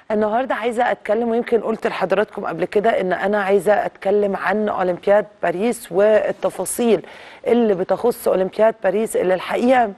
النهارده عايزه اتكلم ويمكن قلت لحضراتكم قبل كده ان انا عايزه اتكلم عن اولمبياد باريس والتفاصيل اللي بتخص اولمبياد باريس اللي الحقيقه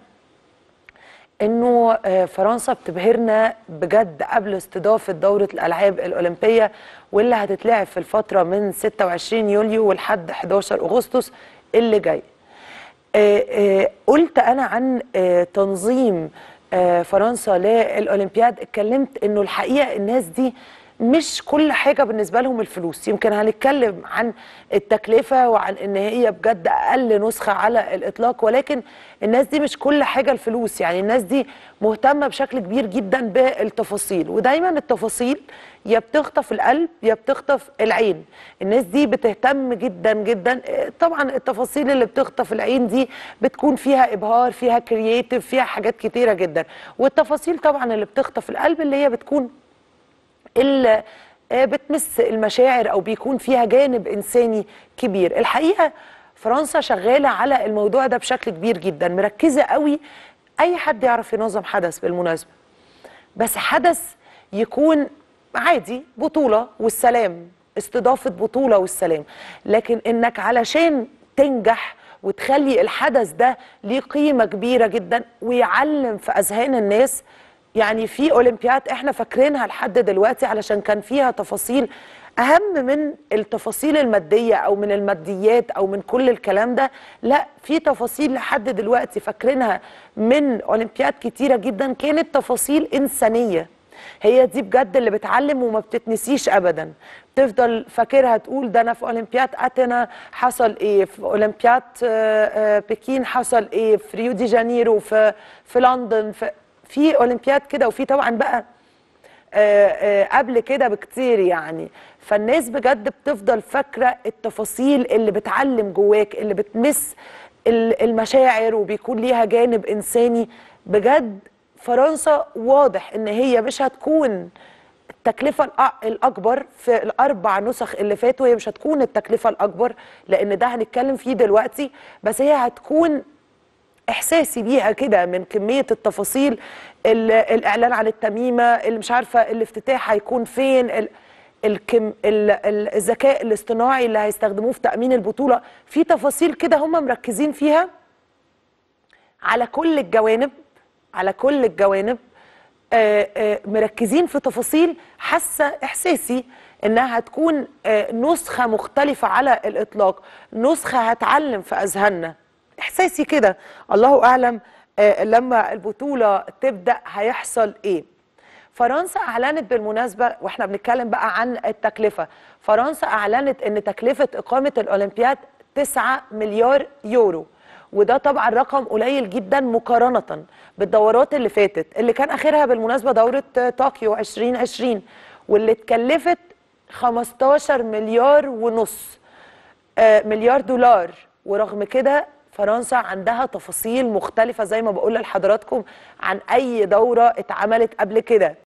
انه آه، فرنسا بتبهرنا بجد قبل استضافه دوره الالعاب الاولمبيه واللي هتتلعب في الفتره من 26 يوليو ولحد 11 اغسطس اللي جاي. آه، آه، قلت انا عن آه، تنظيم آه، فرنسا للاولمبياد اتكلمت انه الحقيقه الناس دي مش كل حاجه بالنسبه لهم الفلوس يمكن هنتكلم عن التكلفه وعن ان هي بجد اقل نسخه على الاطلاق ولكن الناس دي مش كل حاجه الفلوس يعني الناس دي مهتمه بشكل كبير جدا بالتفاصيل ودايما التفاصيل يا بتخطف القلب يا بتخطف العين الناس دي بتهتم جدا جدا آه، طبعا التفاصيل اللي بتخطف العين دي بتكون فيها ابهار فيها كرييتيف فيها حاجات كتيره جدا والتفاصيل طبعا اللي بتخطف القلب اللي هي بتكون اللي آه، بتمس المشاعر او بيكون فيها جانب انساني كبير الحقيقه فرنسا شغاله على الموضوع ده بشكل كبير جدا مركزه قوي اي حد يعرف ينظم حدث بالمناسبه بس حدث يكون عادي بطولة والسلام استضافة بطولة والسلام لكن انك علشان تنجح وتخلي الحدث ده ليه قيمة كبيرة جدا ويعلم في أذهان الناس يعني في أولمبياد احنا فاكرينها لحد دلوقتي علشان كان فيها تفاصيل أهم من التفاصيل المادية أو من الماديات أو من كل الكلام ده لا في تفاصيل لحد دلوقتي فاكرينها من أولمبياد كتيرة جدا كانت تفاصيل إنسانية هي دي بجد اللي بتعلم وما بتتنسيش ابدا تفضل فاكرها تقول ده انا في اولمبياد اتنا حصل ايه في اولمبياد آه، آه، بكين حصل ايه في ريو دي جانيرو في في لندن في في اولمبياد كده وفي طبعا بقى آه، آه، قبل كده بكتير يعني فالناس بجد بتفضل فاكره التفاصيل اللي بتعلم جواك اللي بتمس ال- المشاعر وبيكون ليها جانب انساني بجد فرنسا واضح ان هي مش هتكون التكلفة الأ- الأكبر في الأربع نسخ اللي فاتوا هي مش هتكون التكلفة الأكبر لأن ده هنتكلم فيه دلوقتي بس هي هتكون احساسي بيها كده من كميه التفاصيل ال- الاعلان عن التميمه اللي مش عارفه الافتتاح هيكون فين ال- الكم ال- ال- الذكاء الاصطناعي اللي هيستخدموه في تامين البطوله في تفاصيل كده هم مركزين فيها على كل الجوانب على كل الجوانب آه، آه، مركزين في تفاصيل حاسه احساسي انها هتكون آه، نسخه مختلفه على الاطلاق نسخه هتعلم في اذهاننا احساسي كده الله اعلم آه، لما البطوله تبدا هيحصل ايه فرنسا اعلنت بالمناسبه واحنا بنتكلم بقى عن التكلفه فرنسا اعلنت ان تكلفه اقامه الاولمبياد 9 مليار يورو وده طبعا رقم قليل جدا مقارنه بالدورات اللي فاتت اللي كان اخرها بالمناسبه دوره آه، طوكيو 2020 واللي اتكلفت 15 مليار ونص آه، مليار دولار ورغم كده فرنسا عندها تفاصيل مختلفة زي ما بقول لحضراتكم عن أي دورة اتعملت قبل كده